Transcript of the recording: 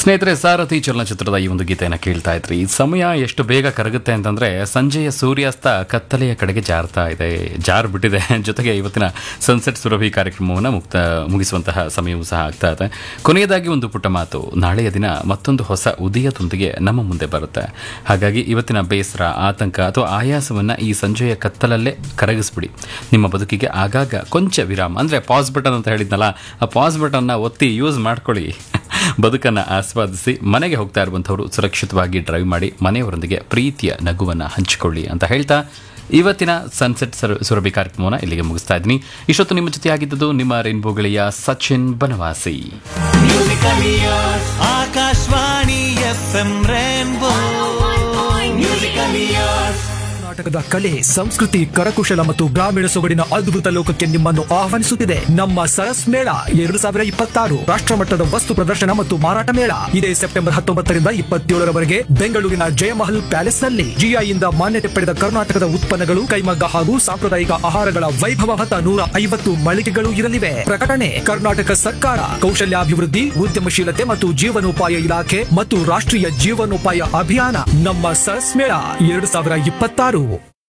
ಸ್ನೇಹಿತರೆ ಸಾರಥಿ ಚಲನಚಿತ್ರದ ಈ ಒಂದು ಗೀತೆಯನ್ನು ಕೇಳ್ತಾ ಇದ್ರಿ ಈ ಸಮಯ ಎಷ್ಟು ಬೇಗ ಕರಗುತ್ತೆ ಅಂತಂದ್ರೆ ಸಂಜೆಯ ಸೂರ್ಯಾಸ್ತ ಕತ್ತಲೆಯ ಕಡೆಗೆ ಜಾರ್ತಾ ಇದೆ ಜಾರ್ ಬಿಟ್ಟಿದೆ ಜೊತೆಗೆ ಇವತ್ತಿನ ಸನ್ಸೆಟ್ ಸುರಭಿ ಕಾರ್ಯಕ್ರಮವನ್ನು ಮುಕ್ತ ಮುಗಿಸುವಂತಹ ಸಮಯವೂ ಸಹ ಆಗ್ತಾ ಇದೆ ಕೊನೆಯದಾಗಿ ಒಂದು ಪುಟ್ಟ ಮಾತು ನಾಳೆಯ ದಿನ ಮತ್ತೊಂದು ಹೊಸ ಉದಯದೊಂದಿಗೆ ನಮ್ಮ ಮುಂದೆ ಬರುತ್ತೆ ಹಾಗಾಗಿ ಇವತ್ತಿನ ಬೇಸರ ಆತಂಕ ಅಥವಾ ಆಯಾಸವನ್ನು ಈ ಸಂಜೆಯ ಕತ್ತಲಲ್ಲೇ ಕರಗಿಸ್ಬಿಡಿ ನಿಮ್ಮ ಬದುಕಿಗೆ ಆಗಾಗ ಕೊಂಚ ವಿರಾಮ ಅಂದರೆ ಪಾಸ್ ಬಟನ್ ಅಂತ ಹೇಳಿದ್ನಲ್ಲ ಆ ಪಾಸ್ ಬಟನ್ನ ಒತ್ತಿ ಯೂಸ್ ಮಾಡ್ಕೊಳ್ಳಿ ಬದುಕನ್ನು ಆಸ್ವಾದಿಸಿ ಮನೆಗೆ ಹೋಗ್ತಾ ಇರುವಂಥವ್ರು ಸುರಕ್ಷಿತವಾಗಿ ಡ್ರೈವ್ ಮಾಡಿ ಮನೆಯವರೊಂದಿಗೆ ಪ್ರೀತಿಯ ನಗುವನ್ನು ಹಂಚಿಕೊಳ್ಳಿ ಅಂತ ಹೇಳ್ತಾ ಇವತ್ತಿನ ಸನ್ಸೆಟ್ ಸರ್ ಸುರಭಿ ಕಾರ್ಯಕ್ರಮವನ್ನು ಇಲ್ಲಿಗೆ ಮುಗಿಸ್ತಾ ಇದ್ದೀನಿ ಇಷ್ಟೊತ್ತು ನಿಮ್ಮ ಜೊತೆ ಆಗಿದ್ದದು ನಿಮ್ಮ ರೈನ್ಬೋಗಳಿಯ Sachin Banavasi Akashvani F M rainbow ಕರ್ನಾಟಕದ ಕಲೆ ಸಂಸ್ಕೃತಿ ಕರಕುಶಲ ಮತ್ತು ಗ್ರಾಮೀಣ ಸೊಗಡಿನ ಅದ್ಭುತ ಲೋಕಕ್ಕೆ ನಿಮ್ಮನ್ನು ಆಹ್ವಾನಿಸುತ್ತಿದೆ ನಮ್ಮ ಸರಸ್ ಮೇಳ ಎರಡು ಸಾವಿರ ಇಪ್ಪತ್ತಾರು ರಾಷ್ಟ್ರಮಟ್ಟದ ವಸ್ತು ಪ್ರದರ್ಶನ ಮತ್ತು ಮಾರಾಟ ಮೇಳ ಇದೇ ಸೆಪ್ಟೆಂಬರ್ ಹತ್ತೊಂಬತ್ತರಿಂದ ಇಪ್ಪತ್ತೇಳರವರೆಗೆ ಬೆಂಗಳೂರಿನ ಜಯಮಹಲ್ ಪ್ಯಾಲೇಸ್ ನಲ್ಲಿ ಜಿಐಯಿಂದ ಮಾನ್ಯತೆ ಪಡೆದ ಕರ್ನಾಟಕದ ಉತ್ಪನ್ನಗಳು ಕೈಮಗ್ಗ ಹಾಗೂ ಸಾಂಪ್ರದಾಯಿಕ ಆಹಾರಗಳ ವೈಭವ ಹೊತ್ತ ನೂರ ಐವತ್ತು ಮಳಿಗೆಗಳು ಇರಲಿವೆ ಪ್ರಕಟಣೆ ಕರ್ನಾಟಕ ಸರ್ಕಾರ ಕೌಶಲ್ಯಾಭಿವೃದ್ಧಿ ಉದ್ಯಮಶೀಲತೆ ಮತ್ತು ಜೀವನೋಪಾಯ ಇಲಾಖೆ ಮತ್ತು ರಾಷ್ಟ್ರೀಯ ಜೀವನೋಪಾಯ ಅಭಿಯಾನ ನಮ್ಮ ಸರಸ್ ಮೇಳ ಎರಡು ಸಾವಿರ ಇಪ್ಪತ್ತಾರು